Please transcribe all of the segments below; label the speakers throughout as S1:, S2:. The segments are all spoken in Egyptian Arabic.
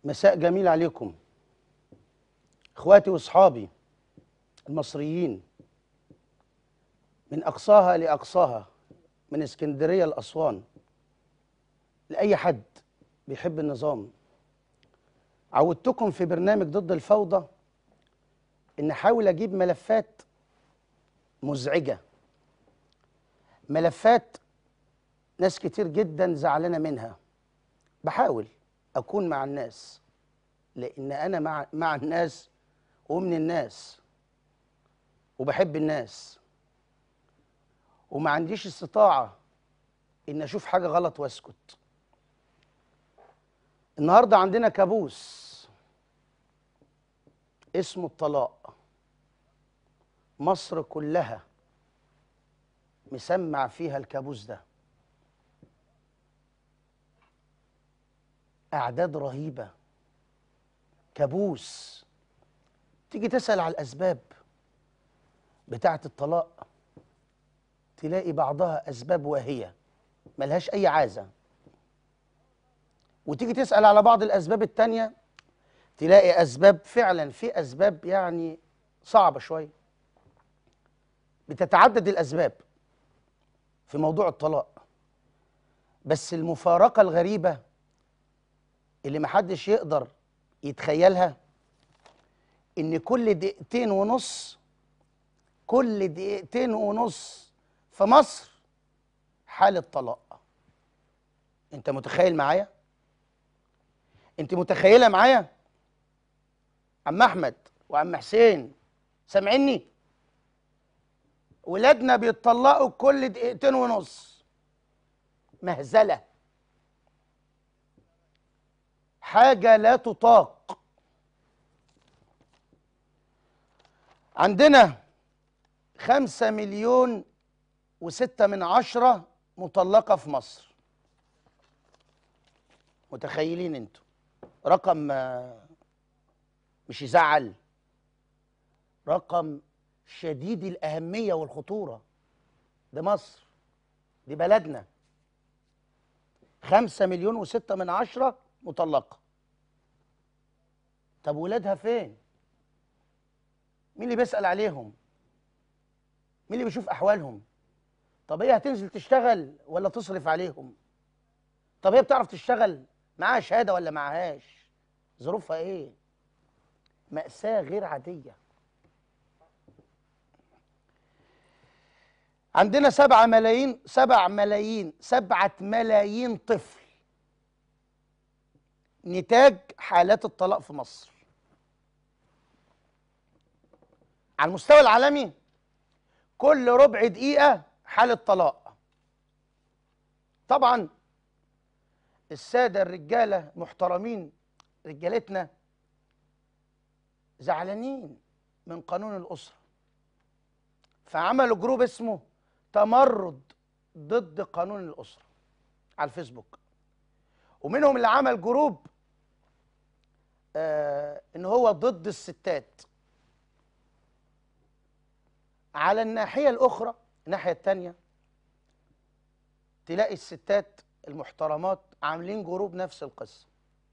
S1: مساء جميل عليكم اخواتي واصحابي المصريين من اقصاها لاقصاها من اسكندريه لاسوان لاي حد بيحب النظام عودتكم في برنامج ضد الفوضى ان احاول اجيب ملفات مزعجه ملفات ناس كتير جدا زعلانه منها بحاول اكون مع الناس لان انا مع مع الناس ومن الناس وبحب الناس وما عنديش استطاعه ان اشوف حاجه غلط واسكت النهارده عندنا كابوس اسمه الطلاق مصر كلها مسمع فيها الكابوس ده أعداد رهيبة كابوس تيجي تسأل على الأسباب بتاعة الطلاق تلاقي بعضها أسباب واهية ملهاش أي عازة وتيجي تسأل على بعض الأسباب التانية تلاقي أسباب فعلا في أسباب يعني صعبة شوية بتتعدد الأسباب في موضوع الطلاق بس المفارقة الغريبة اللي محدش يقدر يتخيلها ان كل دقيقتين ونص كل دقيقتين ونص في مصر حالة طلاق انت متخيل معايا انت متخيلة معايا عم احمد وعم حسين سامعيني ولادنا بيتطلقوا كل دقيقتين ونص مهزله حاجة لا تطاق عندنا خمسة مليون وستة من عشرة مطلقة في مصر متخيلين انتوا رقم آه، مش يزعل رقم شديد الأهمية والخطورة ده مصر دي بلدنا خمسة مليون وستة من عشرة مطلقة طب ولادها فين؟ مين اللي بيسأل عليهم؟ مين اللي بيشوف أحوالهم؟ طب هي هتنزل تشتغل ولا تصرف عليهم؟ طب هي بتعرف تشتغل؟ معاها شهادة ولا معهاش؟ ظروفها إيه؟ مأساة غير عادية عندنا سبعة ملايين سبع ملايين سبعة ملايين طفل نتاج حالات الطلاق في مصر على المستوى العالمي كل ربع دقيقة حالة طلاق طبعا السادة الرجالة محترمين رجالتنا زعلانين من قانون الأسرة فعملوا جروب اسمه تمرد ضد قانون الأسرة على الفيسبوك ومنهم اللي عمل جروب آه ان هو ضد الستات على الناحية الأخرى الناحية التانية تلاقي الستات المحترمات عاملين جروب نفس القصة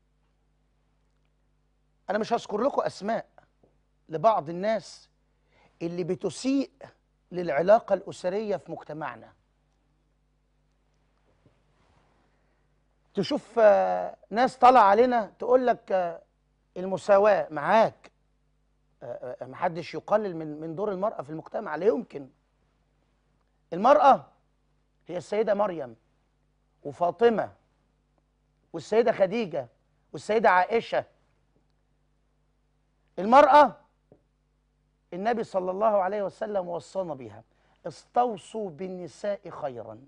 S1: أنا مش هذكر لكم أسماء لبعض الناس اللي بتسيء للعلاقة الأسرية في مجتمعنا تشوف آه، ناس طالعة علينا تقول لك آه، المساواة معاك آه، آه، محدش يقلل من من دور المرأة في المجتمع لا يمكن المرأة هي السيدة مريم وفاطمة والسيدة خديجة والسيدة عائشة المرأة النبي صلى الله عليه وسلم وصانا بها استوصوا بالنساء خيرا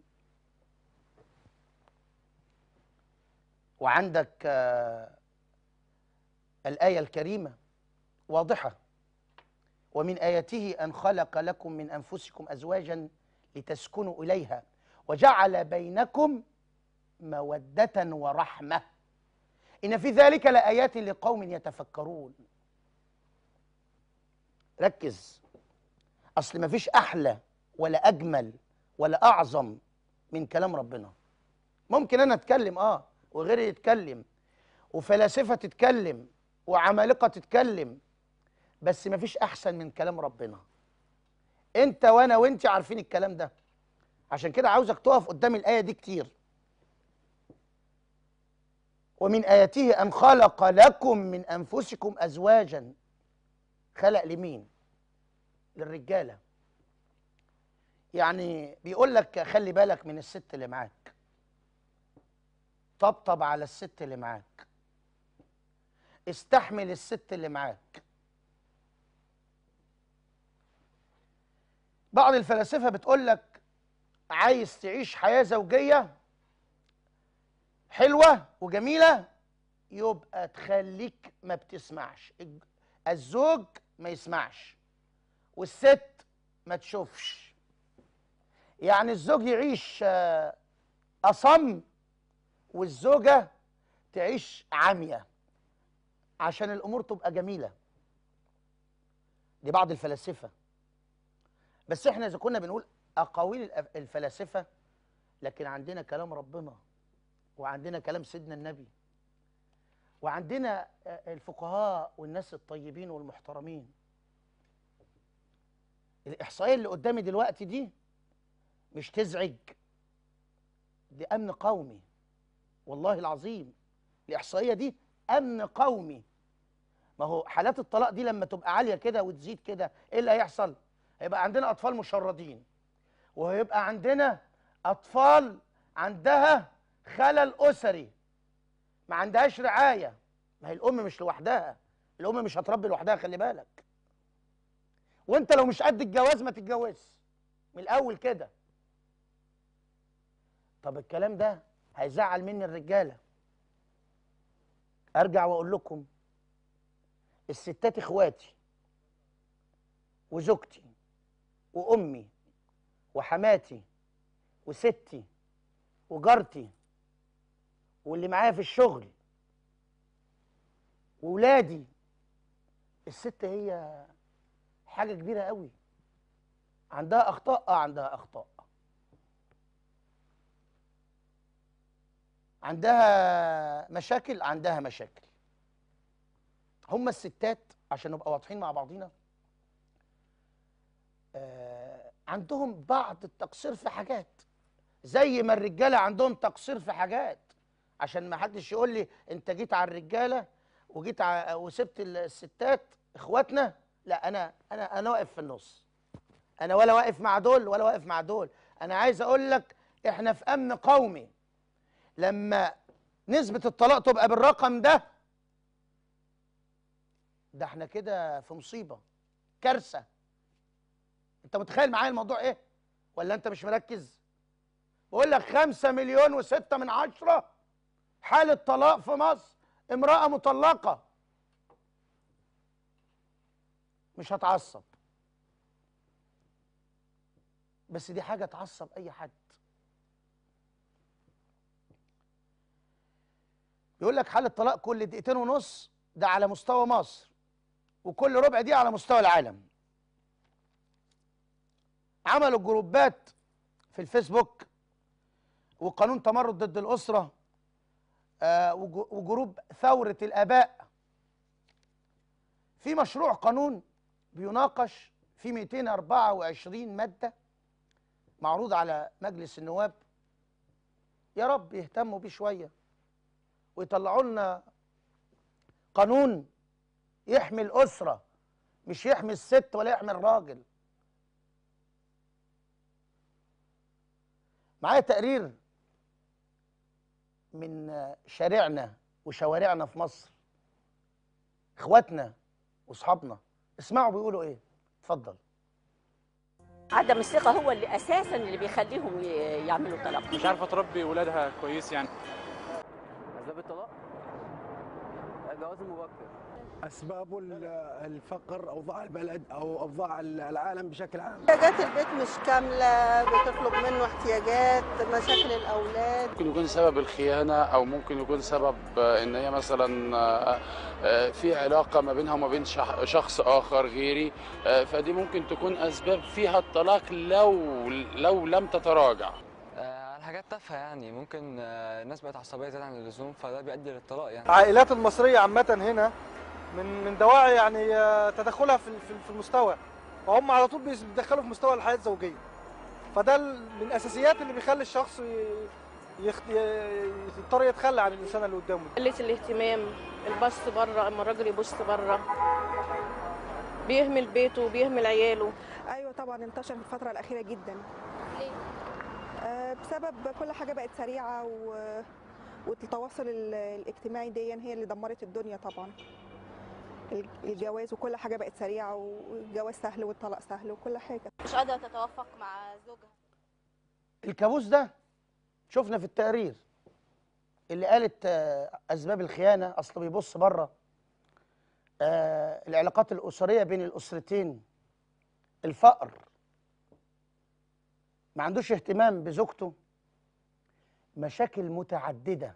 S1: وعندك آه، الآية الكريمة واضحة ومن آياته أن خلق لكم من أنفسكم أزواجا لتسكنوا إليها وجعل بينكم مودة ورحمة إن في ذلك لآيات لقوم يتفكرون ركز أصل ما فيش أحلى ولا أجمل ولا أعظم من كلام ربنا ممكن أنا أتكلم آه وغيري يتكلم وفلاسفه تتكلم وعمالقه تتكلم بس مفيش احسن من كلام ربنا انت وانا وانت عارفين الكلام ده عشان كده عاوزك تقف قدام الايه دي كتير ومن اياته ان خلق لكم من انفسكم ازواجا خلق لمين للرجاله يعني بيقول لك خلي بالك من الست اللي معاك طبطب على الست اللي معاك استحمل الست اللي معاك بعض الفلاسفه بتقول لك عايز تعيش حياه زوجيه حلوه وجميله يبقى تخليك ما بتسمعش الج- الزوج ما يسمعش والست ما تشوفش يعني الزوج يعيش آه، اصم والزوجه تعيش عاميه عشان الامور تبقى جميله دي بعض الفلاسفه بس احنا اذا كنا بنقول اقاويل الأف- الفلاسفه لكن عندنا كلام ربنا وعندنا كلام سيدنا النبي وعندنا آه، الفقهاء والناس الطيبين والمحترمين الاحصائيه اللي قدامي دلوقتي دي مش تزعج دي امن قومي والله العظيم الاحصائيه دي امن قومي ما هو حالات الطلاق دي لما تبقى عاليه كده وتزيد كده ايه اللي هيحصل هيبقى عندنا اطفال مشردين وهيبقى عندنا اطفال عندها خلل اسري ما عندهاش رعايه ما هي الام مش لوحدها الام مش هتربي لوحدها خلي بالك وانت لو مش قد الجواز ما تتجوزش من الاول كده طب الكلام ده هيزعل مني الرجاله ارجع واقول لكم الستات اخواتي وزوجتي وامي وحماتي وستي وجارتي واللي معايا في الشغل وولادي الست هي حاجه كبيره قوي عندها اخطاء اه عندها اخطاء عندها مشاكل عندها مشاكل هم الستات عشان نبقى واضحين مع بعضينا آه عندهم بعض التقصير في حاجات زي ما الرجاله عندهم تقصير في حاجات عشان ما حدش يقول لي انت جيت على الرجاله وجيت ع... وسبت الستات اخواتنا لا انا انا انا واقف في النص انا ولا واقف مع دول ولا واقف مع دول انا عايز اقول لك احنا في امن قومي لما نسبة الطلاق تبقى بالرقم ده ده احنا كده في مصيبة كارثة انت متخيل معايا الموضوع ايه ولا انت مش مركز بقول لك خمسة مليون وستة من عشرة حالة طلاق في مصر امرأة مطلقة مش هتعصب بس دي حاجة تعصب أي حد يقول لك حالة طلاق كل دقيقتين ونص ده على مستوى مصر وكل ربع دي على مستوى العالم عملوا جروبات في الفيسبوك وقانون تمرد ضد الأسرة آه، وج- وجروب ثورة الآباء في مشروع قانون بيناقش في 224 مادة معروض على مجلس النواب يا رب يهتموا بيه شويه ويطلعوا لنا قانون يحمي الأسرة مش يحمي الست ولا يحمي الراجل معايا تقرير من شارعنا وشوارعنا في مصر اخواتنا واصحابنا اسمعوا بيقولوا ايه اتفضل
S2: عدم الثقة هو اللي أساسا اللي بيخليهم ي- يعملوا طلاق
S3: مش عارفه تربي ولادها كويس يعني
S4: أسباب الطلاق الجواز المبكر
S5: اسبابه ال- الفقر اوضاع البلد او اوضاع العالم بشكل عام
S6: احتياجات البيت مش كاملة بتطلب منه احتياجات مشاكل الأولاد
S7: ممكن يكون سبب الخيانة أو ممكن يكون سبب آه، إن هي مثلا آه، آه، في علاقة ما بينها وما بين شخ- شخص آخر غيري آه، فدي ممكن تكون أسباب فيها الطلاق لو لو لم تتراجع
S4: آه، على حاجات تافهه يعني ممكن آه، الناس بقت عصبيه زياده عن اللزوم فده بيؤدي للطلاق يعني
S8: العائلات المصرية عامة هنا من من دواعي يعني آه، تدخلها في في في المستوى فهم على طول بيتدخلوا في مستوى الحياة الزوجية فده ال- من الأساسيات اللي بيخلي الشخص ي- يخت- ي- يضطر يتخلى عن الإنسان اللي قدامه
S9: قلة الاهتمام البص بره اما الراجل يبص بره بيهمل بيته وبيهمل عياله
S10: ايوه طبعا انتشر في الفتره الاخيره جدا ليه آه بسبب كل حاجه بقت سريعه و... والتواصل ال- الاجتماعي دي هي اللي دمرت الدنيا طبعا ال- الجواز وكل حاجه بقت سريعه والجواز سهل والطلاق سهل وكل حاجه
S11: مش قادرة تتوافق مع زوجها
S1: الكابوس ده شفنا في التقرير اللي قالت آه، اسباب الخيانه اصل بيبص بره آه، العلاقات الاسريه بين الاسرتين الفقر ما عندوش اهتمام بزوجته مشاكل متعدده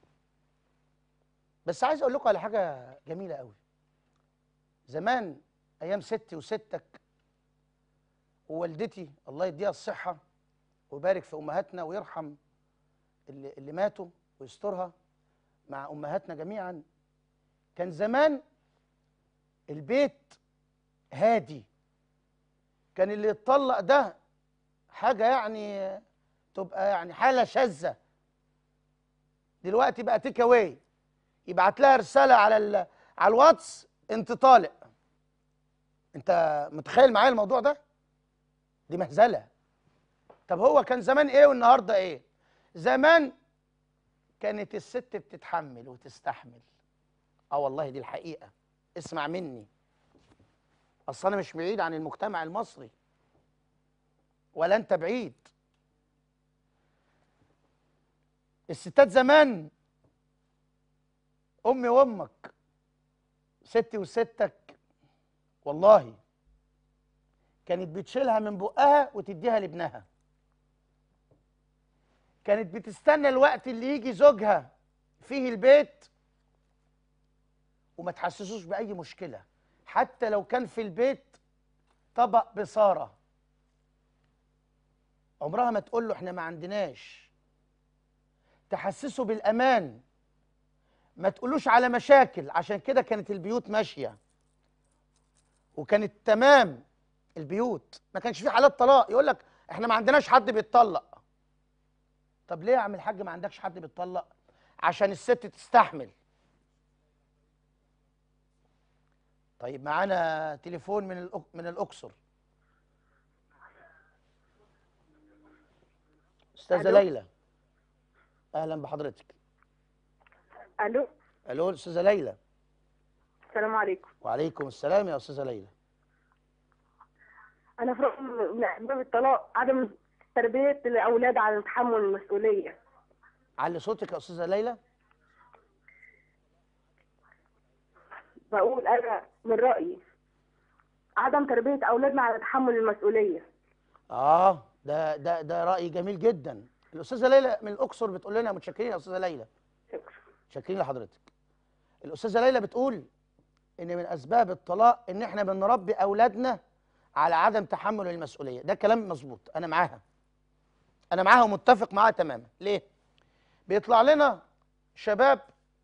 S1: بس عايز اقول لكم على حاجه جميله قوي زمان ايام ستي وستك ووالدتي الله يديها الصحه ويبارك في امهاتنا ويرحم اللي, اللي ماتوا ويسترها مع امهاتنا جميعا كان زمان البيت هادي كان اللي يتطلق ده حاجه يعني تبقى يعني حاله شاذه دلوقتي بقى تيك اواي يبعت لها رساله على ال- على الواتس انت طالق انت متخيل معايا الموضوع ده دي مهزله طب هو كان زمان ايه والنهارده ايه زمان كانت الست بتتحمل وتستحمل اه والله دي الحقيقه اسمع مني اصل انا مش بعيد عن المجتمع المصري ولا انت بعيد الستات زمان امي وامك ستي وستك والله كانت بتشيلها من بقها وتديها لابنها كانت بتستنى الوقت اللي يجي زوجها فيه البيت وما تحسسوش بأي مشكلة حتى لو كان في البيت طبق بصارة عمرها ما تقول له احنا ما عندناش تحسسه بالأمان ما تقولوش على مشاكل عشان كده كانت البيوت ماشية وكانت تمام البيوت ما كانش في حالات طلاق يقول لك احنا ما عندناش حد بيتطلق طب ليه يا عم الحاج ما عندكش حد بيتطلق عشان الست تستحمل طيب معانا تليفون من الأق... من الاقصر استاذه
S12: ألو.
S1: ليلى اهلا بحضرتك
S12: الو
S1: الو استاذه ليلى
S12: السلام عليكم
S1: وعليكم السلام يا استاذه ليلى
S12: انا في رأيي من اسباب الطلاق عدم تربيه الاولاد على تحمل المسؤوليه
S1: علي صوتك يا استاذه ليلى
S12: بقول انا من رايي عدم تربيه اولادنا على تحمل المسؤوليه
S1: اه ده ده ده راي جميل جدا الاستاذه ليلى من الاقصر بتقول لنا متشكرين يا استاذه ليلى متشكرين لحضرتك الاستاذه ليلى بتقول ان من اسباب الطلاق ان احنا بنربي اولادنا على عدم تحمل المسؤوليه ده كلام مظبوط انا معاها انا معاها ومتفق معاها تماما ليه بيطلع لنا شباب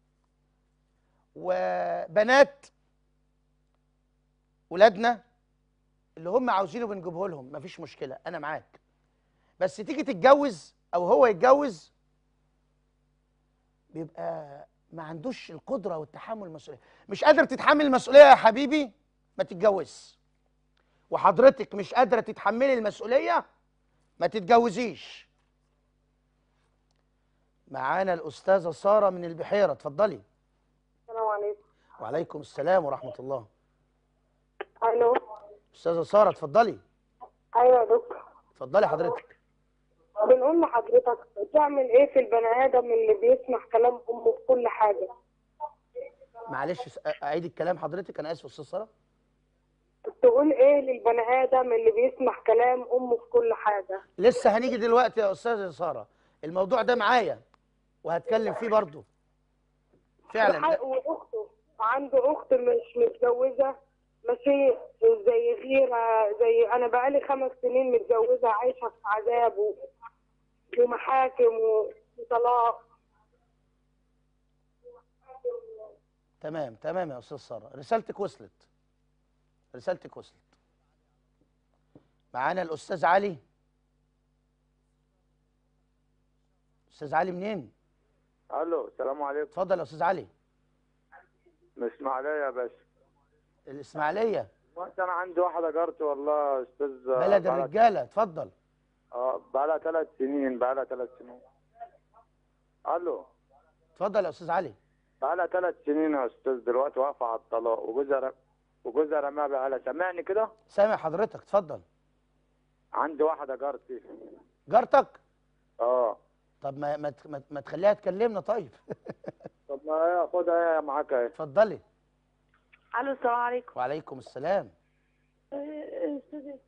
S1: وبنات ولادنا اللي هم عاوزينه بنجيبه لهم مفيش مشكله انا معاك بس تيجي تتجوز او هو يتجوز بيبقى ما عندوش القدره والتحمل المسؤوليه مش قادر تتحمل المسؤوليه يا حبيبي ما تتجوزش وحضرتك مش قادره تتحملي المسؤوليه ما تتجوزيش معانا الاستاذه ساره من البحيره اتفضلي
S12: السلام عليكم
S1: وعليكم السلام ورحمه الله
S12: الو
S1: استاذه ساره اتفضلي
S12: ايوه يا دكتور
S1: اتفضلي حضرتك
S12: بنقول لحضرتك تعمل ايه في البني ادم اللي بيسمع كلام امه في كل حاجه
S1: معلش س- اعيد الكلام حضرتك انا اسف يا استاذ ساره
S12: تقول ايه للبني ادم اللي بيسمع كلام امه في كل حاجه
S1: لسه هنيجي دلوقتي يا استاذه ساره الموضوع ده معايا وهتكلم فيه برضه فعلا
S12: وح- واخته عنده اخت مش متجوزه ماشي زي غيره زي انا بقالي خمس سنين متجوزه عايشه في عذاب و... ومحاكم وطلاق
S1: تمام تمام يا استاذ ساره رسالتك وصلت رسالتك وصلت معانا الاستاذ علي استاذ علي منين
S13: الو السلام عليكم
S1: اتفضل يا استاذ علي
S13: من اسماعيليه يا باشا
S1: الاسماعيليه
S13: وقت انا عندي واحده جارتي والله يا استاذ
S1: بلد
S13: بقالها-
S1: الرجاله اتفضل
S13: اه بقى لها ثلاث سنين بقى لها ثلاث سنين الو
S1: اتفضل يا استاذ علي
S13: بقى لها ثلاث سنين يا استاذ دلوقتي واقفه على الطلاق وجوزها ر- وجوزها رماها بقى سامعني كده
S1: سامع حضرتك اتفضل
S13: عندي واحده جارتي
S1: جارتك
S13: اه
S1: طب ما ما ت- ما, ما تخليها تكلمنا طيب
S13: طب ما هي خدها هي معاك اهي
S1: اتفضلي
S12: الو السلام عليكم
S1: وعليكم السلام
S12: آه، استاذ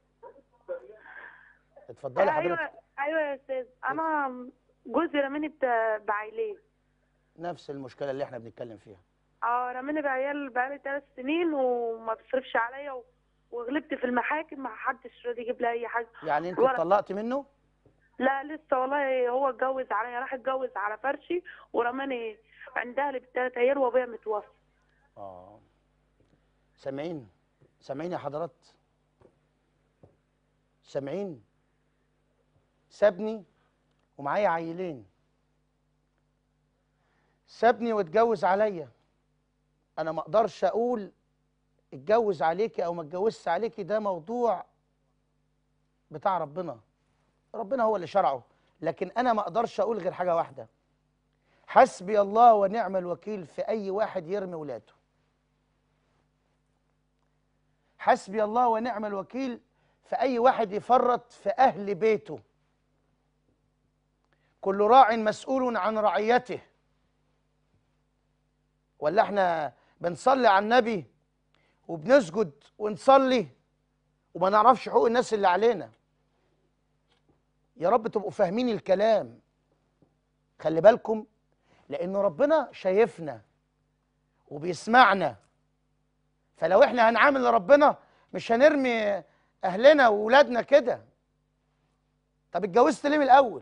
S1: اتفضلي
S12: ايوه
S1: حضرتك
S12: ايوه يا استاذ انا جوزي رماني بت- بعيلين
S1: نفس المشكله اللي احنا بنتكلم فيها
S12: اه رماني بعيال بقالي ثلاث سنين وما بيصرفش عليا و... وغلبت في المحاكم ما حدش راضي يجيب لي اي حاجه
S1: يعني انت
S12: ورق.
S1: اتطلقتي منه
S12: لا لسه والله هو اتجوز عليا راح اتجوز على فرشي ورماني عند اهلي بالثلاث عيال وابويا متوفى
S1: اه سامعين سامعين يا حضرات سامعين سابني ومعايا عيلين سابني واتجوز عليا انا ما اقدرش اقول اتجوز عليكي او ما اتجوزش عليكي ده موضوع بتاع ربنا ربنا هو اللي شرعه لكن انا ما اقدرش اقول غير حاجه واحده حسبي الله ونعم الوكيل في اي واحد يرمي ولاده حسبي الله ونعم الوكيل في اي واحد يفرط في اهل بيته كل راع مسؤول عن رعيته ولا احنا بنصلي على النبي وبنسجد ونصلي وما نعرفش حقوق الناس اللي علينا يا رب تبقوا فاهمين الكلام خلي بالكم لأن ربنا شايفنا وبيسمعنا فلو احنا هنعامل ربنا مش هنرمي أهلنا وولادنا كده طب اتجوزت ليه من الأول؟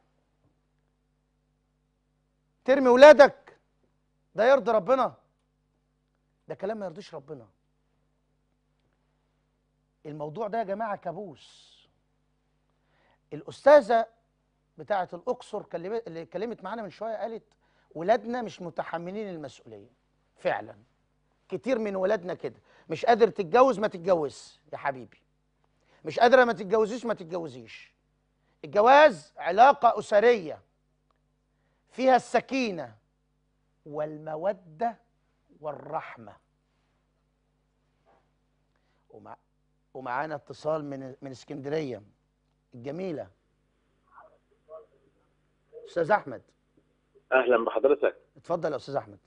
S1: ترمي ولادك ده يرضي ربنا ده كلام ما يرضيش ربنا الموضوع ده يا جماعة كابوس الأستاذة بتاعة الأقصر كلمت اللي اتكلمت معانا من شوية قالت ولادنا مش متحملين المسؤولية فعلا كتير من ولادنا كده مش قادر تتجوز ما تتجوزش يا حبيبي مش قادرة ما تتجوزيش ما تتجوزيش الجواز علاقة أسرية فيها السكينة والمودة والرحمة ومع ومعانا اتصال من من اسكندرية الجميلة أستاذ أحمد
S14: اهلا بحضرتك
S1: اتفضل يا أستاذ أحمد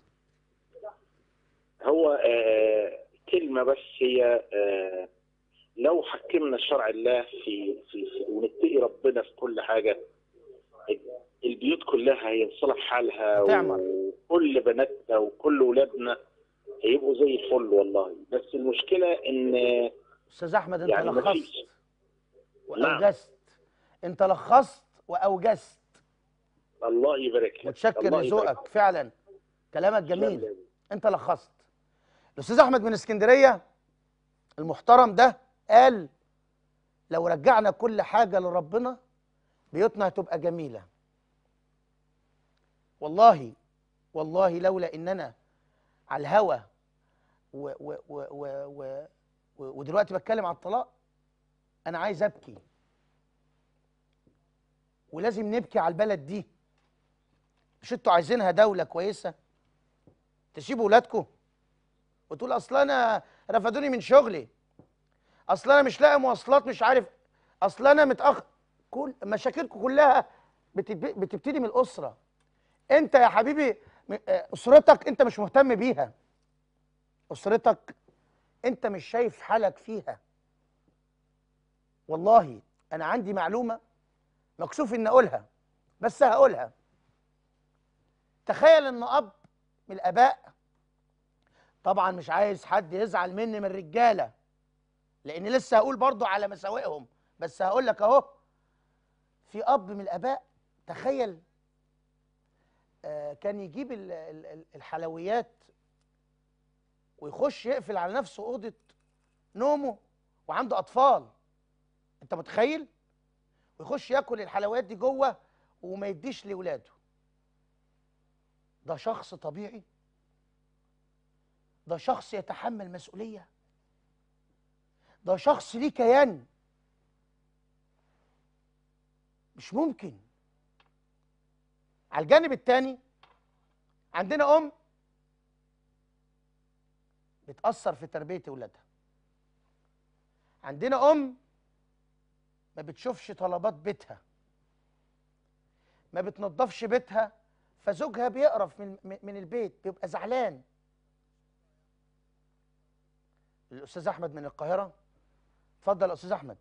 S14: هو آه كلمه بس هي آه لو حكمنا شرع الله في في, في ونتقي ربنا في كل حاجه البيوت كلها هينصلح حالها
S1: هتعمر.
S14: وكل بناتنا وكل ولادنا هيبقوا زي الفل والله بس المشكله ان
S1: أستاذ أحمد أنت
S14: يعني
S1: لخصت
S14: مفيش. نعم.
S1: وأوجزت أنت لخصت وأوجزت
S14: الله يبارك لك
S1: متشكر
S14: الله يبارك
S1: لذوقك فعلا كلامك جميل
S14: تسلم.
S1: انت لخصت الاستاذ احمد من اسكندريه المحترم ده قال لو رجعنا كل حاجه لربنا بيوتنا هتبقى جميله والله والله لولا اننا على الهوى و و و و و و ودلوقتي بتكلم على الطلاق انا عايز ابكي ولازم نبكي على البلد دي مش انتوا عايزينها دوله كويسه تسيبوا ولادكم وتقول اصل انا رفضوني من شغلي اصل انا مش لاقي مواصلات مش عارف اصل انا متاخر كل مشاكلكم كلها بتب- بتبتدي من الاسره انت يا حبيبي م- آه، اسرتك انت مش مهتم بيها اسرتك انت مش شايف حالك فيها والله انا عندي معلومه مكسوف ان اقولها بس هقولها تخيل ان اب من الاباء طبعا مش عايز حد يزعل مني من الرجاله لان لسه هقول برضو على مساوئهم بس هقول لك اهو في اب من الاباء تخيل آه، كان يجيب ال- ال- ال- الحلويات ويخش يقفل على نفسه اوضه نومه وعنده اطفال انت متخيل ويخش ياكل الحلويات دي جوه وما يديش لاولاده ده شخص طبيعي ده شخص يتحمل مسؤوليه ده شخص ليه كيان مش ممكن على الجانب الثاني عندنا ام بتأثر في تربية أولادها عندنا أم ما بتشوفش طلبات بيتها ما بتنظفش بيتها فزوجها بيقرف من من- من البيت بيبقى زعلان الأستاذ أحمد من القاهرة اتفضل يا أستاذ أحمد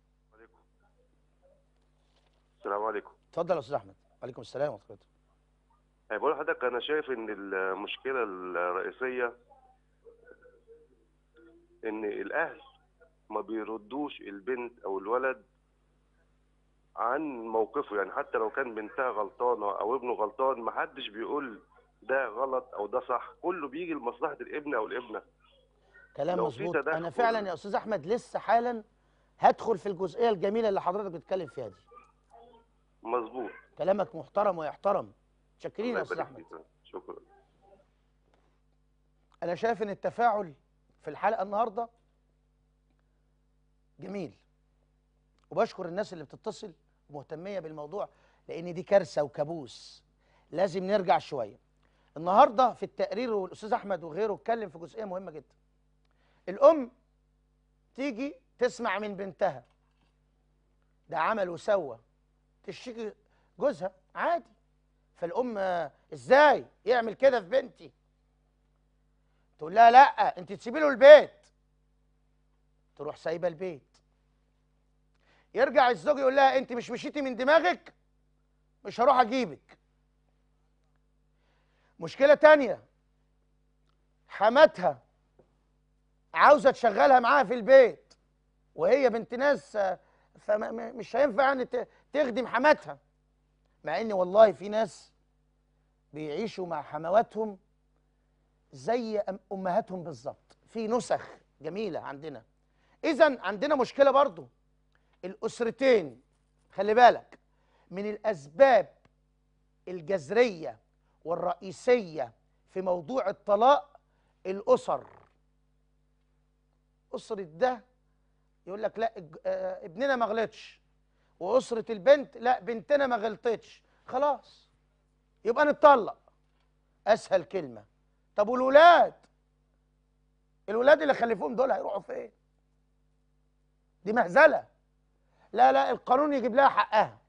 S15: السلام عليكم
S1: اتفضل يا أستاذ أحمد وعليكم السلام ورحمة الله
S15: يعني بقول لحضرتك انا شايف ان المشكله الرئيسيه ان الاهل ما بيردوش البنت او الولد عن موقفه يعني حتى لو كان بنتها غلطانه او ابنه غلطان ما حدش بيقول ده غلط او ده صح كله بيجي لمصلحه الابن او الابنه
S1: كلام
S15: لو في
S1: مظبوط
S15: تدخل-
S1: انا فعلا يا استاذ احمد لسه حالا هدخل في الجزئيه الجميله اللي حضرتك بتتكلم فيها دي
S15: مظبوط
S1: كلامك محترم ويحترم متشكرين يا
S15: الله
S1: استاذ
S15: يبارك
S1: احمد
S15: فيك. شكرا
S1: انا شايف ان التفاعل في الحلقه النهارده جميل وبشكر الناس اللي بتتصل ومهتميه بالموضوع لان دي كارثه وكابوس لازم نرجع شويه النهارده في التقرير والاستاذ احمد وغيره اتكلم في جزئيه مهمه جدا الام تيجي تسمع من بنتها ده عمل وسوى تشتكي جوزها عادي فالام آه، ازاي يعمل كده في بنتي تقول لها لا انت تسيبي له البيت تروح سايبه البيت يرجع الزوج يقول لها انت مش مشيتي من دماغك مش هروح اجيبك مشكله تانية حماتها عاوزه تشغلها معاها في البيت وهي بنت ناس آه، فمش هينفع يعني ت- تخدم حماتها مع ان والله في ناس بيعيشوا مع حمواتهم زي أم- امهاتهم بالظبط في نسخ جميله عندنا اذا عندنا مشكله برضو الاسرتين خلي بالك من الاسباب الجذريه والرئيسيه في موضوع الطلاق الاسر اسره ده يقول لك لا الج- آه، ابننا ما غلطش واسره البنت لا بنتنا ما غلطتش خلاص يبقى نتطلق اسهل كلمه طب والولاد الولاد اللي خلفوهم دول هيروحوا فين دي مهزله لا لا القانون يجيب لها حقها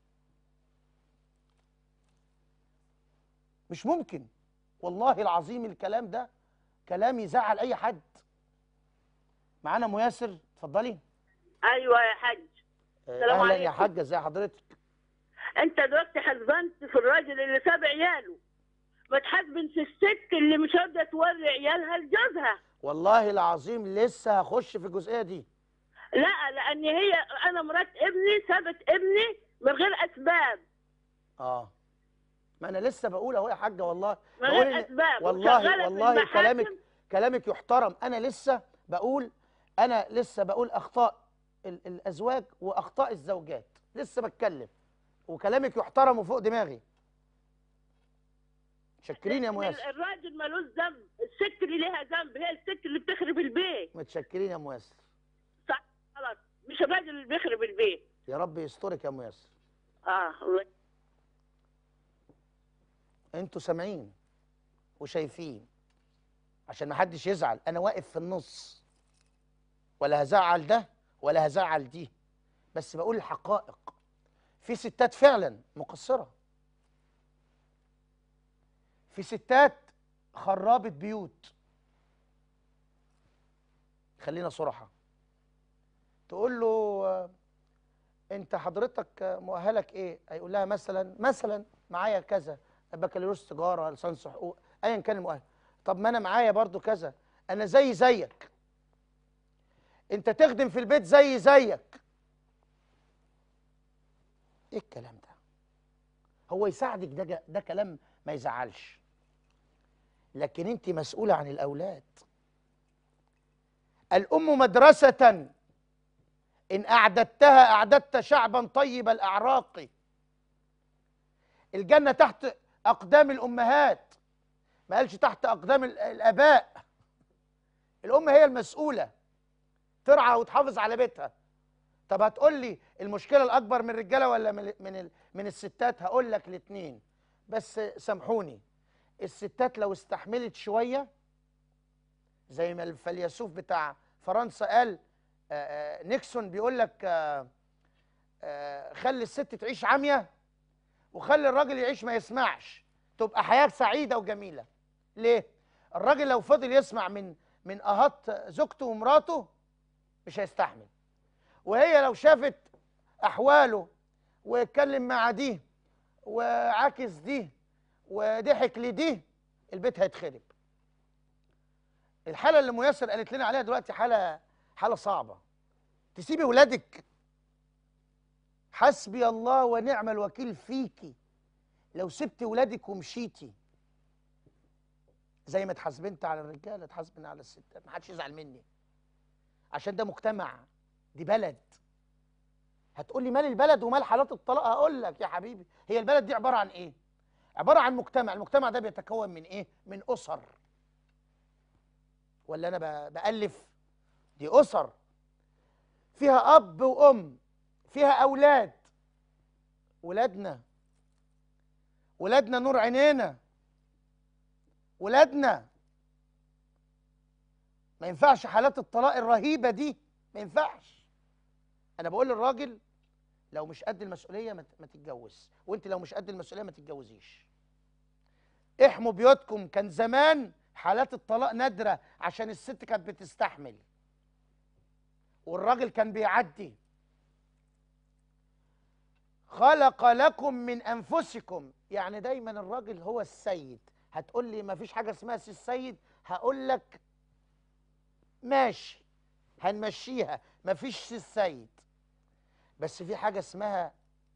S1: مش ممكن والله العظيم الكلام ده كلام يزعل اي حد معانا مياسر اتفضلي
S16: ايوه يا حاج
S1: آه،
S16: السلام
S1: اهلا يا
S16: عليكم.
S1: حاجه ازي حضرتك
S16: انت دلوقتي حزبنت في الراجل اللي ساب عياله ما تحاسبن في الست اللي مش راضيه توري عيالها لجوزها
S1: والله العظيم لسه هخش في الجزئيه دي
S16: لا لان هي انا مرات ابني سابت ابني من غير اسباب
S1: اه ما انا لسه بقول اهو يا حاجه والله
S16: من
S1: بقول
S16: غير
S1: إن-
S16: أسباب
S1: والله
S16: وشغالة في
S1: والله
S16: المحاكم.
S1: كلامك كلامك يحترم انا لسه بقول انا لسه بقول اخطاء ال- الازواج واخطاء الزوجات لسه بتكلم وكلامك يحترم وفوق دماغي شكرين يا
S16: إن
S1: مياسر
S16: الراجل ملوش ذنب الست اللي ليها ذنب هي الست اللي بتخرب البيت
S1: متشكرين يا مياسر
S16: صح غلط مش الراجل اللي بيخرب البيت
S1: يا رب يسترك يا مياسر
S16: اه الله
S1: انتوا سامعين وشايفين عشان ما حدش يزعل انا واقف في النص ولا هزعل ده ولا هزعل دي بس بقول الحقائق في ستات فعلا مقصره في ستات خرابت بيوت خلينا صراحه تقول له آه، انت حضرتك آه، مؤهلك ايه هيقول لها مثلا مثلا معايا كذا بكالوريوس تجاره لسانس حقوق ايا كان المؤهل طب ما انا معايا برضو كذا انا زي زيك انت تخدم في البيت زي زيك ايه الكلام ده هو يساعدك ده ج- ده كلام ما يزعلش لكن انت مسؤوله عن الاولاد الام مدرسه ان اعددتها اعددت شعبا طيب الاعراق الجنه تحت اقدام الامهات ما قالش تحت اقدام ال- الاباء الام هي المسؤوله ترعى وتحافظ على بيتها طب هتقول لي المشكله الاكبر من الرجاله ولا من من ال- من الستات هقول لك الاثنين بس سامحوني الستات لو استحملت شويه زي ما الفيلسوف بتاع فرنسا قال آه، آه، نيكسون بيقول لك آه، آه، خلي الست تعيش عاميه وخلي الراجل يعيش ما يسمعش تبقى حياه سعيده وجميله ليه الراجل لو فضل يسمع من من اهات زوجته ومراته مش هيستحمل وهي لو شافت احواله واتكلم مع دي وعاكس دي وضحك لدي البيت هيتخرب الحاله اللي ميسر قالت لنا عليها دلوقتي حاله حاله صعبه تسيبي ولادك حسبي الله ونعم الوكيل فيكي لو سبت ولادك ومشيتي زي ما اتحاسبنت على الرجاله اتحاسبن على الستات ما حدش يزعل مني عشان ده مجتمع دي بلد هتقولي مال البلد ومال حالات الطلاق هقول لك يا حبيبي هي البلد دي عباره عن ايه عباره عن مجتمع المجتمع ده بيتكون من ايه من اسر ولا انا ب- بالف دي اسر فيها اب وام فيها اولاد ولادنا ولادنا نور عينينا ولادنا ما ينفعش حالات الطلاق الرهيبه دي ما ينفعش انا بقول للراجل لو مش قد المسؤوليه ما ت- ما تتجوز وانت لو مش قد المسؤوليه ما تتجوزيش احموا بيوتكم كان زمان حالات الطلاق نادره عشان الست كانت بتستحمل والراجل كان بيعدي خلق لكم من انفسكم يعني دايما الراجل هو السيد هتقول لي ما فيش حاجه اسمها سي السيد هقول لك ماشي هنمشيها ما فيش سي السيد بس في حاجه اسمها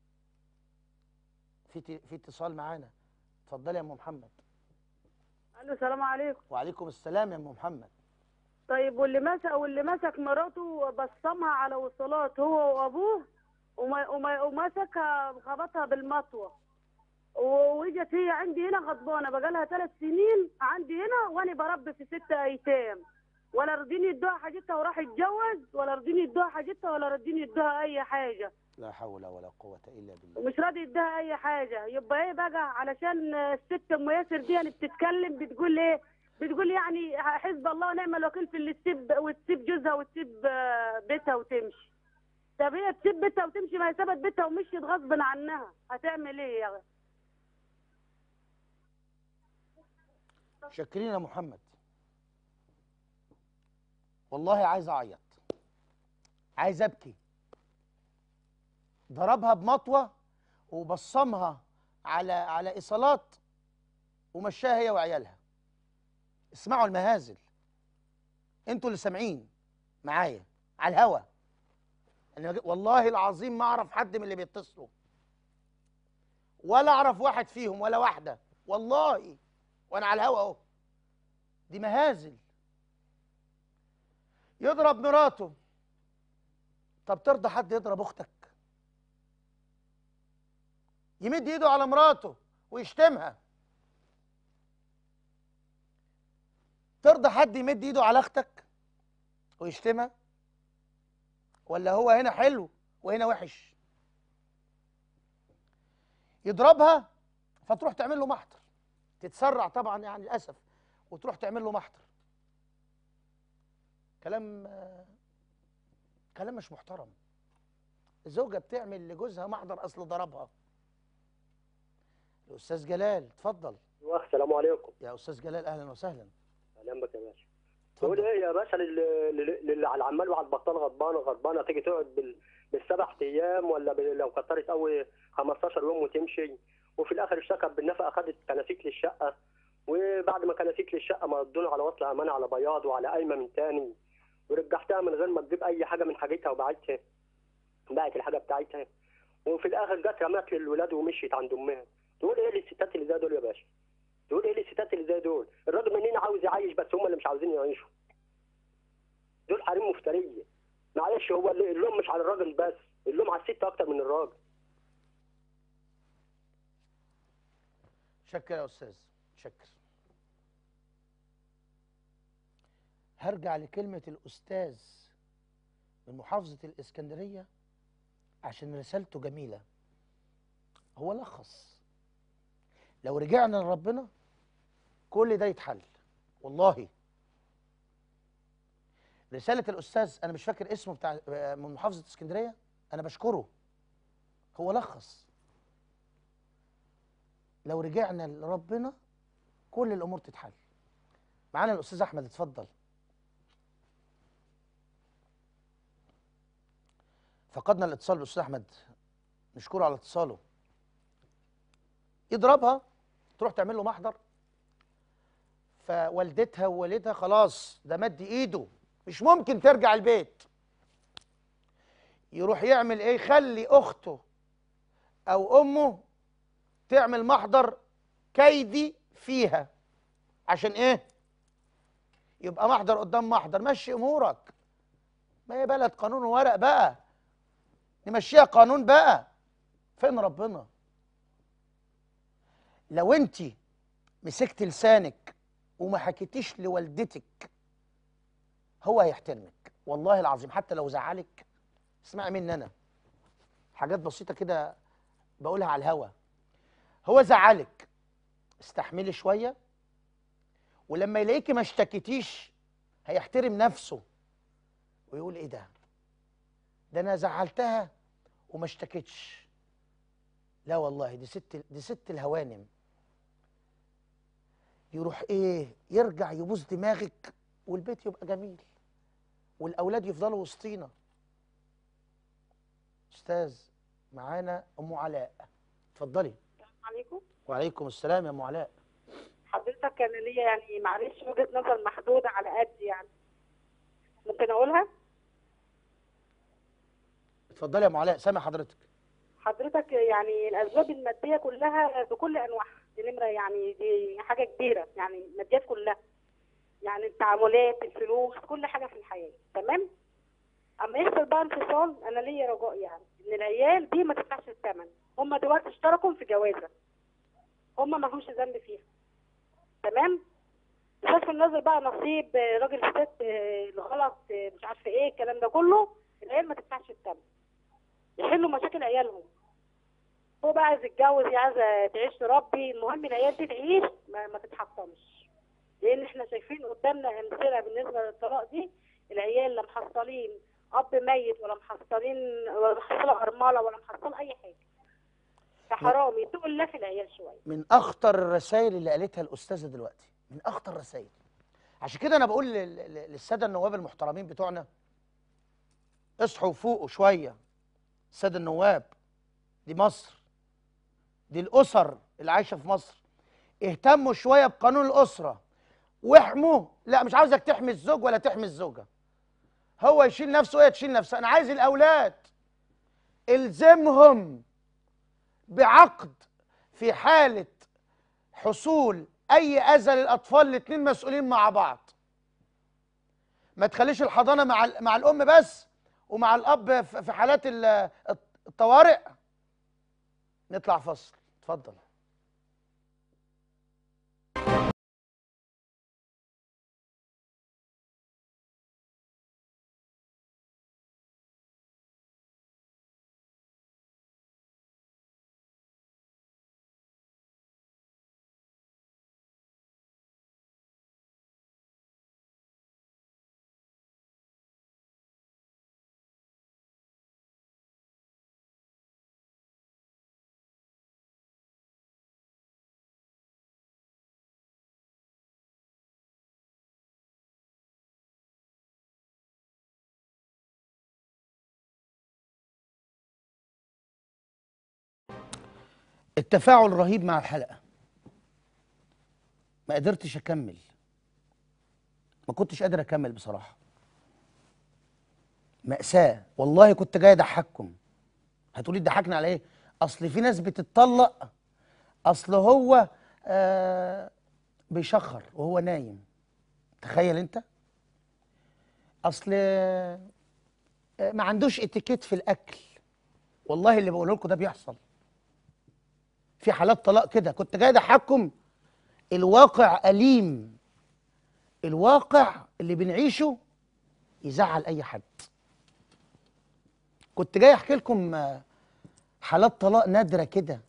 S1: في ت- في اتصال معانا اتفضلي يا ام محمد
S12: الو السلام عليكم
S1: وعليكم السلام يا ام محمد
S12: طيب واللي مسك واللي مسك مراته بصمها على وصلات هو وابوه وما وما ومسكها خبطها بالمطوه وجت هي عندي هنا غضبانه بقالها ثلاث سنين عندي هنا وانا بربي في ستة ايتام ولا رضيني يدوها حاجتها وراح يتجوز ولا رضيني يدوها حاجتها ولا رضيني يدوها اي حاجه
S1: لا حول ولا قوه الا بالله
S12: ومش راضي يديها اي حاجه يبقى ايه بقى علشان الست ام ياسر دي يعني بتتكلم بتقول ايه بتقول يعني حزب الله ونعم الوكيل في اللي تسيب وتسيب جوزها وتسيب آه، بيتها وتمشي طب هي تسيب بيتها وتمشي ما هي سابت بيتها ومشيت غصب عنها هتعمل ايه يا
S1: شاكرين يا محمد والله عايز اعيط عايز ابكي ضربها بمطوه وبصمها على على ايصالات ومشاها هي وعيالها اسمعوا المهازل انتوا اللي سامعين معايا على الهوا أنا بج- والله العظيم ما اعرف حد من اللي بيتصلوا ولا اعرف واحد فيهم ولا واحده والله وانا على الهوا اهو دي مهازل يضرب مراته طب ترضى حد يضرب اختك يمد ايده على مراته ويشتمها ترضى حد يمد ايده على اختك ويشتمها ولا هو هنا حلو وهنا وحش يضربها فتروح تعمل له محضر تتسرع طبعا يعني للاسف وتروح تعمل له محضر كلام آه، كلام مش محترم الزوجه بتعمل لجوزها محضر اصل ضربها الاستاذ جلال اتفضل
S17: السلام عليكم
S1: يا استاذ جلال اهلا وسهلا
S17: اهلا بك يا باشا تقول ايه يا باشا للي للي- للي على العمال وعلى البطال غضبانه غضبانه تيجي تقعد بال... بالسبع ايام ولا بال... لو كترت قوي 15 يوم وتمشي وفي الاخر اشتكت بالنفقه اخذت كناسيك للشقه وبعد ما كناسيك للشقه مردون على وصل امانه على بياض وعلى قايمه من تاني ورجعتها من غير ما تجيب اي حاجه من حاجتها وبعتها باعت الحاجه بتاعتها وفي الاخر جت رمت للولاد ومشيت عند امها تقول ايه للستات اللي زي دول يا باشا تقول ايه للستات اللي زي دول الراجل منين عاوز يعيش بس هم اللي مش عاوزين يعيشوا دول حريم مفتريه معلش هو اللي- اللوم مش على الراجل بس اللوم على الست اكتر من الراجل
S1: شكر يا استاذ شكر هرجع لكلمة الأستاذ من محافظة الإسكندرية عشان رسالته جميلة هو لخص لو رجعنا لربنا كل ده يتحل والله رسالة الأستاذ أنا مش فاكر اسمه بتاع من محافظة اسكندرية أنا بشكره هو لخص لو رجعنا لربنا كل الامور تتحل معانا الاستاذ احمد اتفضل فقدنا الاتصال بالاستاذ احمد نشكره على اتصاله يضربها تروح تعمل له محضر فوالدتها ووالدها خلاص ده مد ايده مش ممكن ترجع البيت يروح يعمل ايه يخلي اخته او امه تعمل محضر كيدي فيها عشان ايه يبقى محضر قدام محضر مشي امورك ما هي بلد قانون وورق بقى نمشيها قانون بقى فين ربنا لو انت مسكت لسانك وما حكيتيش لوالدتك هو هيحترمك والله العظيم حتى لو زعلك اسمعي مني انا حاجات بسيطه كده بقولها على الهوا هو زعلك استحملي شويه ولما يلاقيكي ما اشتكيتيش هيحترم نفسه ويقول ايه ده ده انا زعلتها وما اشتكيتش لا والله دي ست دي ست الهوانم يروح ايه يرجع يبوس دماغك والبيت يبقى جميل والاولاد يفضلوا وسطينا استاذ معانا ام علاء اتفضلي
S18: عليكم
S1: وعليكم السلام يا ام علاء
S18: حضرتك كان ليا يعني معلش وجهة نظر محدودة على قد يعني ممكن أقولها
S1: اتفضلي يا ام علاء سامع حضرتك
S18: حضرتك يعني الأسباب المادية كلها بكل أنواعها دي نمرة يعني دي حاجة كبيرة يعني الماديات كلها يعني التعاملات الفلوس كل حاجة في الحياة تمام أما يحصل بقى انفصال أنا ليا رجاء يعني إن العيال دي ما تدفعش الثمن هم دلوقتي اشتركوا في جوازة هم ما همش ذنب فيها تمام بصرف النظر بقى نصيب آه، راجل ست آه، الغلط آه، مش عارفه ايه الكلام ده كله العيال ما تدفعش الثمن يحلوا مشاكل عيالهم هو بقى عايز يتجوز هي عايزه تعيش تربي المهم العيال دي تعيش ما, ما تتحطمش لان احنا شايفين قدامنا امثله بالنسبه للطلاق دي العيال لا محصلين اب ميت ولا محصلين ولا محصله ارمله ولا محصله اي حاجه فحرام يتقوا الله في العيال شويه
S1: من اخطر الرسائل اللي قالتها الاستاذه دلوقتي من اخطر الرسائل عشان كده انا بقول لل- لل- للساده النواب المحترمين بتوعنا اصحوا وفوقوا شويه الساده النواب دي مصر دي الاسر اللي عايشه في مصر اهتموا شويه بقانون الاسره واحموا لا مش عاوزك تحمي الزوج ولا تحمي الزوجه هو يشيل نفسه وهي تشيل نفسها انا عايز الاولاد الزمهم بعقد في حالة حصول أي أذى للأطفال الاتنين مسؤولين مع بعض ما تخليش الحضانة مع ال- مع الأم بس ومع الأب في في حالات ال- الطوارئ نطلع فصل اتفضل التفاعل رهيب مع الحلقة ما قدرتش أكمل ما كنتش قادر أكمل بصراحة مأساة والله كنت جاي أضحككم هتقولي تضحكنا على إيه أصل في ناس بتتطلق اصل هو آه بيشخر وهو نايم تخيل انت اصل آه ما عندوش اتيكيت في الاكل والله اللي بقوله لكم ده بيحصل في حالات طلاق كده كنت جاي احكم الواقع اليم الواقع اللي بنعيشه يزعل اي حد كنت جاي احكي لكم آه، حالات طلاق نادره كده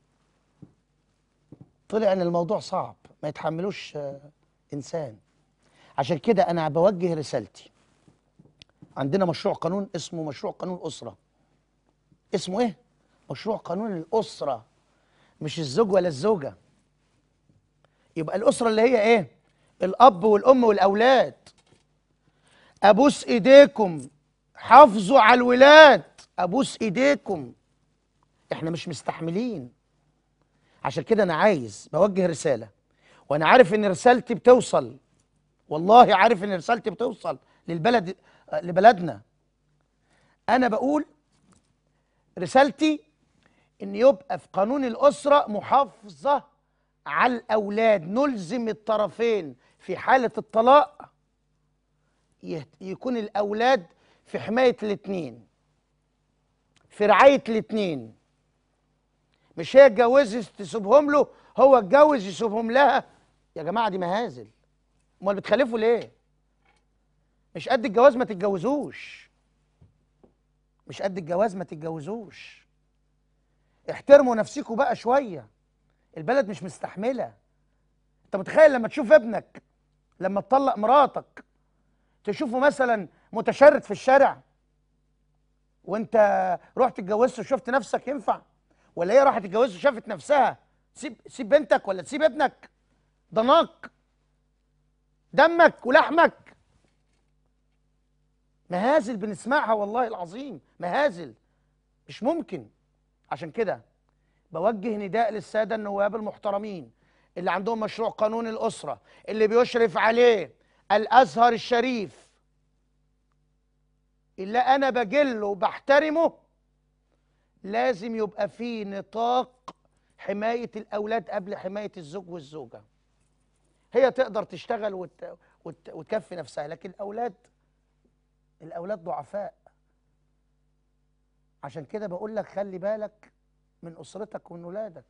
S1: طلع ان الموضوع صعب ما يتحملوش آه، انسان عشان كده انا بوجه رسالتي عندنا مشروع قانون اسمه مشروع قانون الاسره اسمه ايه مشروع قانون الاسره مش الزوج ولا الزوجه يبقى الاسره اللي هي ايه الاب والام والاولاد ابوس ايديكم حافظوا على الولاد ابوس ايديكم احنا مش مستحملين عشان كده انا عايز بوجه رساله وانا عارف ان رسالتي بتوصل والله عارف ان رسالتي بتوصل للبلد لبلدنا انا بقول رسالتي ان يبقى في قانون الاسره محافظه على الاولاد نلزم الطرفين في حاله الطلاق يه- يكون الاولاد في حمايه الاثنين في رعايه الاثنين مش هي اتجوزت تسيبهم له هو اتجوز يسيبهم لها يا جماعه دي مهازل امال بتخلفوا ليه مش قد الجواز ما تتجوزوش مش قد الجواز ما تتجوزوش احترموا نفسكم بقى شويه البلد مش مستحمله انت متخيل لما تشوف ابنك لما تطلق مراتك تشوفه مثلا متشرد في الشارع وانت رحت اتجوزت وشفت نفسك ينفع ولا هي راحت اتجوزت وشافت نفسها سيب سيب بنتك ولا تسيب ابنك ضناك دمك ولحمك مهازل بنسمعها والله العظيم مهازل مش ممكن عشان كده بوجه نداء للساده النواب المحترمين اللي عندهم مشروع قانون الاسره اللي بيشرف عليه الازهر الشريف اللي انا بجله وبحترمه لازم يبقى في نطاق حمايه الاولاد قبل حمايه الزوج والزوجه هي تقدر تشتغل وت... وت... وتكفي نفسها لكن الاولاد الاولاد ضعفاء عشان كده بقول لك خلي بالك من اسرتك ومن ولادك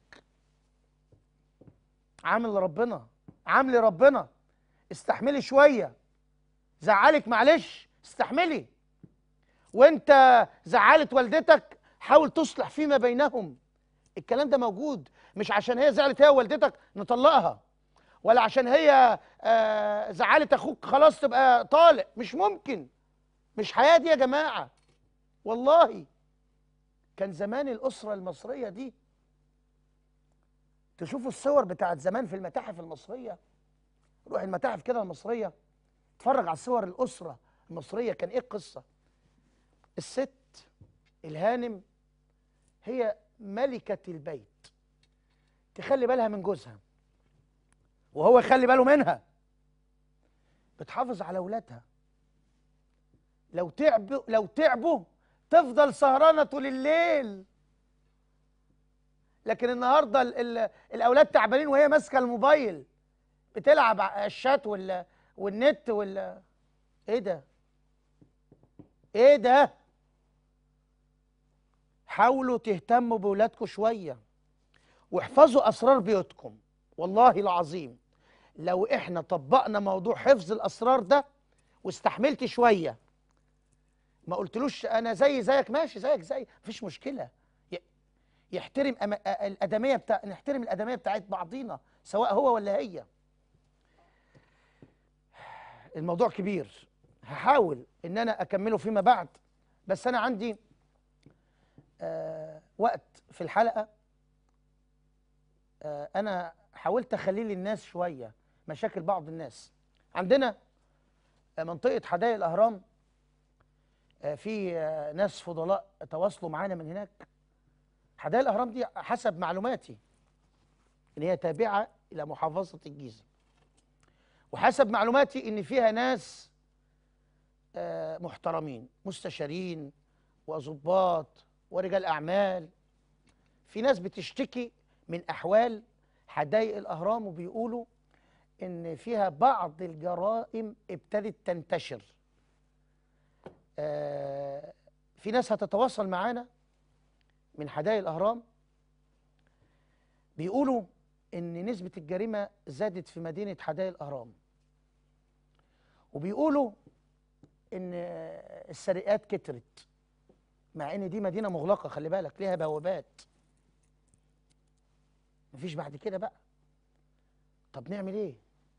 S1: عامل ربنا عامل ربنا استحملي شويه زعلك معلش استحملي وانت زعلت والدتك حاول تصلح فيما بينهم الكلام ده موجود مش عشان هي زعلت هي ووالدتك نطلقها ولا عشان هي آه زعلت اخوك خلاص تبقى طالق مش ممكن مش حياه دي يا جماعه والله كان زمان الاسره المصريه دي تشوفوا الصور بتاعت زمان في المتاحف المصريه روح المتاحف كده المصريه اتفرج على صور الاسره المصريه كان ايه القصه الست الهانم هي ملكه البيت تخلي بالها من جوزها وهو يخلي باله منها بتحافظ على اولادها لو تعبوا لو تعبوا تفضل سهرانه طول الليل لكن النهارده ال ال الاولاد تعبانين وهي ماسكه الموبايل بتلعب على الشات وال والنت وال ايه ده ايه ده حاولوا تهتموا بولادكم شويه واحفظوا اسرار بيوتكم والله العظيم لو احنا طبقنا موضوع حفظ الاسرار ده واستحملت شويه ما قلتلوش انا زي زيك ماشي زيك زي مفيش مشكله ي- يحترم أما- أ- الادميه بتاع نحترم الادميه بتاعت بعضينا سواء هو ولا هي الموضوع كبير هحاول ان انا اكمله فيما بعد بس انا عندي آه وقت في الحلقه آه انا حاولت اخليه للناس شويه مشاكل بعض الناس عندنا آه، منطقه حدائق الاهرام آه، في آه، ناس فضلاء تواصلوا معانا من هناك حدائق الاهرام دي حسب معلوماتي ان هي تابعه الى محافظه الجيزه وحسب معلوماتي ان فيها ناس آه، محترمين مستشارين وظباط ورجال اعمال في ناس بتشتكي من احوال حدائق الاهرام وبيقولوا ان فيها بعض الجرائم ابتدت تنتشر آه، في ناس هتتواصل معانا من حدائق الاهرام بيقولوا ان نسبه الجريمه زادت في مدينه حدائق الاهرام وبيقولوا ان السرقات كترت مع ان دي مدينه مغلقه خلي بالك ليها بوابات مفيش بعد كده بقى طب نعمل ايه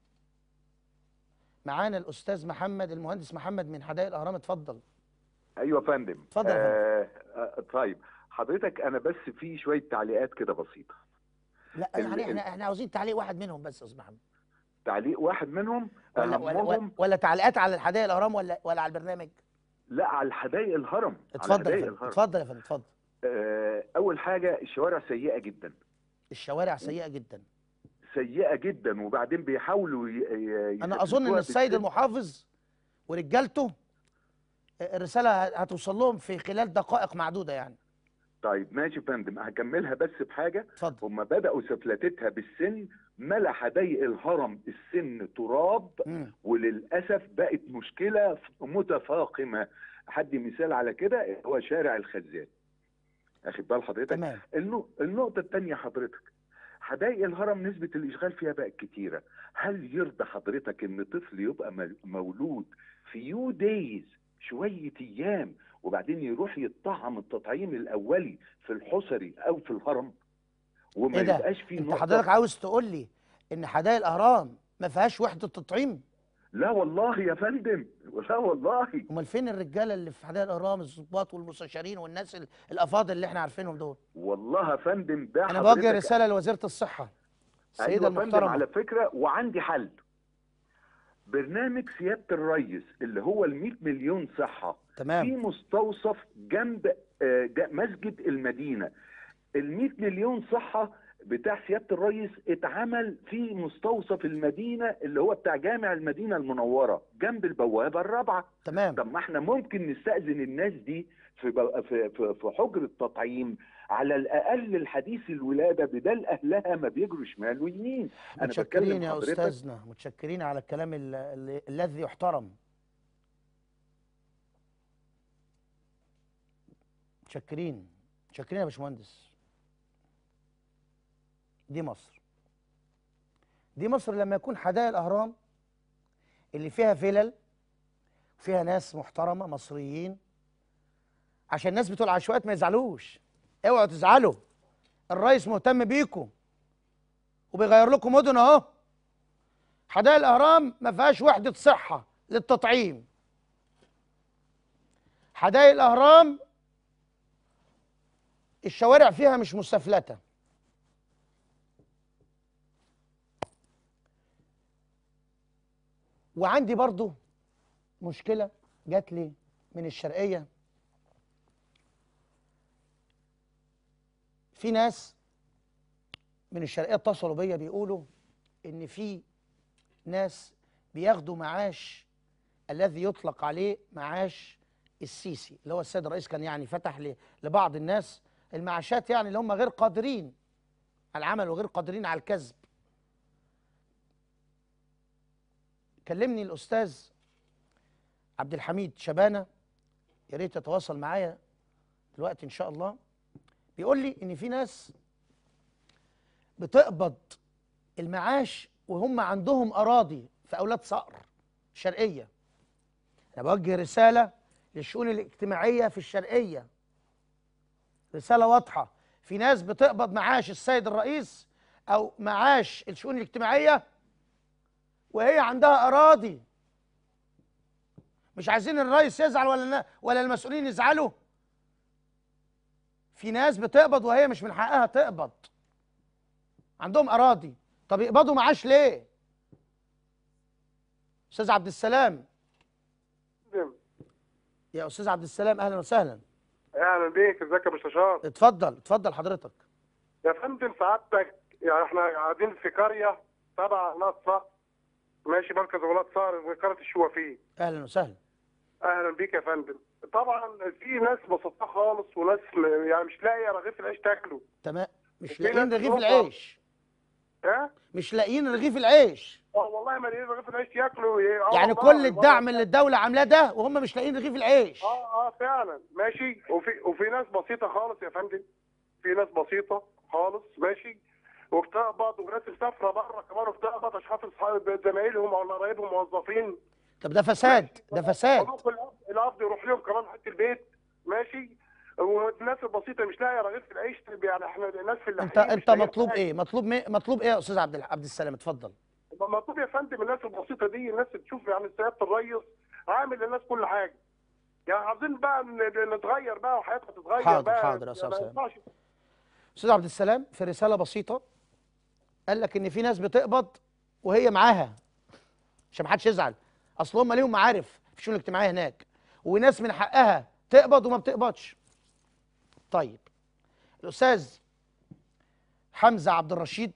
S1: معانا الاستاذ محمد المهندس محمد من حدائق الاهرام اتفضل
S19: ايوه يا فندم
S1: اتفضل يا
S19: آه آه طيب حضرتك انا بس في شويه تعليقات كده بسيطه
S1: لا
S19: ال-
S1: يعني
S19: ال-
S1: احنا احنا عاوزين تعليق واحد منهم بس يا استاذ محمد
S19: تعليق واحد منهم
S1: ولا ولا, ولا,
S19: اهمهم
S1: ولا تعليقات على الحدائق الاهرام ولا ولا على البرنامج
S19: لا على الحدائق الهرم على
S1: اتفضل يا
S19: حدائق
S1: فندم
S19: الهرم
S1: اتفضل يا فندم اتفضل
S19: آه اول حاجه الشوارع سيئه جدا
S1: الشوارع سيئه جدا
S19: سيئه جدا وبعدين بيحاولوا ي- ي-
S1: انا اظن ان
S19: يثبتوها
S1: السيد
S19: بالسن.
S1: المحافظ ورجالته الرساله هتوصل لهم في خلال دقائق معدوده يعني
S19: طيب ماشي يا فندم هكملها بس بحاجه
S1: اتفضل
S19: هم بداوا سفلتتها بالسن ملا حدائق الهرم السن تراب وللاسف بقت مشكله متفاقمه حد مثال على كده هو شارع الخزان اخد بال حضرتك
S1: تمام
S19: النو- النقطه الثانيه حضرتك حدائق الهرم نسبة الإشغال فيها بقت كتيرة هل يرضى حضرتك إن طفل يبقى مل- مولود في يو دايز شوية أيام وبعدين يروح يطعم التطعيم الأولي في الحصري أو في الهرم وما
S1: ايه ده
S19: يبقاش فيه
S1: انت
S19: نقطة
S1: حضرتك عاوز تقول لي ان حدائق الاهرام ما فيهاش وحده تطعيم
S19: لا والله يا فندم لا والله
S1: امال فين الرجاله اللي في حدائق الاهرام الضباط والمستشارين والناس ال- الافاضل اللي احنا عارفينهم دول
S19: والله يا فندم ده
S1: انا
S19: حضرتك-
S1: بوجه رساله لوزيره الصحه السيده
S19: أيوة يا فندم
S1: المحترمه
S19: على فكرة وعندي حل برنامج سيادة الريس اللي هو ال 100 مليون صحة
S1: تمام.
S19: في مستوصف جنب آه، ج- مسجد المدينة ال 100 مليون صحة بتاع سيادة الريس اتعمل في مستوصف المدينة اللي هو بتاع جامع المدينة المنورة جنب البوابة الرابعة
S1: تمام
S19: طب ما احنا ممكن نستأذن الناس دي في بو- في في, في حجر التطعيم على الأقل الحديث الولادة بدل أهلها ما بيجروا شمال ويمين أنا
S1: متشكرين
S19: بتكلم
S1: يا
S19: حضرتك
S1: استاذنا متشكرين على الكلام ال- ال- الذي يحترم متشكرين متشكرين يا باشمهندس دي مصر دي مصر لما يكون حدائق الاهرام اللي فيها فلل وفيها ناس محترمه مصريين عشان الناس بتوع العشوائيات ما يزعلوش اوعوا تزعلوا الرئيس مهتم بيكم وبيغير لكم مدن اهو حدائق الاهرام ما فيهاش وحده صحه للتطعيم حدائق الاهرام الشوارع فيها مش مسفلته وعندي برضو مشكله جات لي من الشرقيه في ناس من الشرقيه اتصلوا بيا بيقولوا ان في ناس بياخدوا معاش الذي يطلق عليه معاش السيسي اللي هو السيد الرئيس كان يعني فتح ل- لبعض الناس المعاشات يعني اللي هم غير قادرين على العمل وغير قادرين على الكسب كلمني الاستاذ عبد الحميد شبانه يا ريت يتواصل معايا دلوقتي ان شاء الله بيقول لي ان في ناس بتقبض المعاش وهم عندهم اراضي في اولاد صقر شرقيه انا بوجه رساله للشؤون الاجتماعيه في الشرقيه رساله واضحه في ناس بتقبض معاش السيد الرئيس او معاش الشؤون الاجتماعيه وهي عندها اراضي مش عايزين الرئيس يزعل ولا النا- ولا المسؤولين يزعلوا في ناس بتقبض وهي مش من حقها تقبض عندهم اراضي طب يقبضوا معاش ليه استاذ عبد السلام يا استاذ عبد السلام اهلا وسهلا
S20: اهلا بيك ازيك يا مستشار
S1: اتفضل اتفضل حضرتك
S20: يا فندم سعادتك يعني احنا قاعدين في قريه تبع نصره ماشي مركز ولاد صار قريه الشوافيه
S1: اهلا وسهلا
S20: اهلا بيك يا فندم طبعا في ناس بسيطه خالص وناس م- يعني مش لاقيه رغيف العيش تاكله
S1: تمام مش
S20: في
S1: لاقيين
S20: ناس
S1: رغيف
S20: بتوفر.
S1: العيش
S20: ها
S1: مش لاقيين رغيف العيش
S20: اه والله ما لقيت رغيف العيش ياكلوا ي- آه
S1: يعني
S20: والله،
S1: كل الدعم اللي الدوله عاملاه ده وهم مش لاقيين رغيف العيش
S20: اه اه فعلا ماشي وفي وفي ناس بسيطه خالص يا فندم في ناس بسيطه خالص ماشي وبتقبض وناس مسافره بره كمان وبتقبض عشان خاطر صحاب- زمايلهم او قرايبهم موظفين
S1: طب ده فساد ده فساد
S20: وممكن الأب- القبض يروح لهم كمان حته البيت ماشي والناس البسيطه مش لاقيه رغيف العيش يعني احنا الناس في
S1: انت
S20: اللحيم
S1: انت مطلوب ايه مطلوب مي... مطلوب ايه يا استاذ عبد الح- عبد السلام اتفضل
S20: مطلوب يا فندم الناس البسيطه دي الناس تشوف يعني سياده الريس عامل للناس كل حاجه يعني عاوزين بقى ن- نتغير بقى وحياتنا تتغير
S1: حاضر،
S20: بقى
S1: حاضر يا أستاذ
S20: ما
S1: سلام.
S20: ينفعش
S1: استاذ عبد السلام في رساله بسيطه قال لك ان في ناس بتقبض وهي معاها عشان محدش يزعل اصل هم ليهم معارف في الشؤون الاجتماعيه هناك وناس من حقها تقبض وما بتقبضش طيب الاستاذ حمزه عبد الرشيد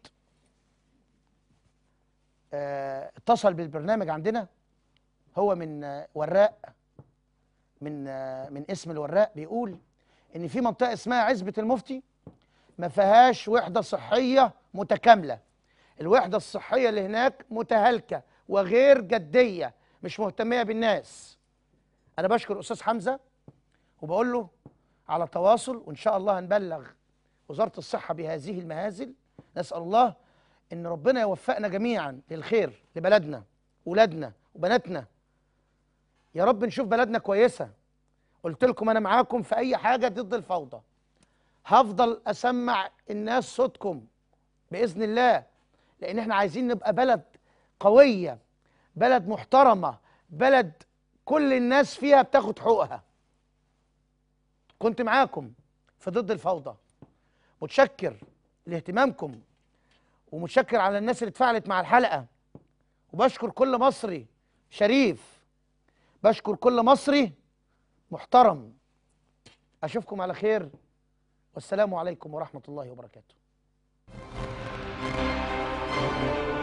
S1: آه، اتصل بالبرنامج عندنا هو من آه، وراق من آه، من اسم الوراق بيقول ان في منطقه اسمها عزبه المفتي ما فيهاش وحده صحيه متكامله الوحده الصحيه اللي هناك متهالكه وغير جديه مش مهتميه بالناس انا بشكر استاذ حمزه وبقول له على تواصل وان شاء الله هنبلغ وزاره الصحه بهذه المهازل نسال الله ان ربنا يوفقنا جميعا للخير لبلدنا ولادنا وبناتنا يا رب نشوف بلدنا كويسه قلت لكم انا معاكم في اي حاجه ضد الفوضى هفضل اسمع الناس صوتكم باذن الله لان احنا عايزين نبقى بلد قويه بلد محترمه بلد كل الناس فيها بتاخد حقوقها كنت معاكم في ضد الفوضى متشكر لاهتمامكم ومتشكر على الناس اللي اتفاعلت مع الحلقه وبشكر كل مصري شريف بشكر كل مصري محترم اشوفكم على خير والسلام عليكم ورحمه الله وبركاته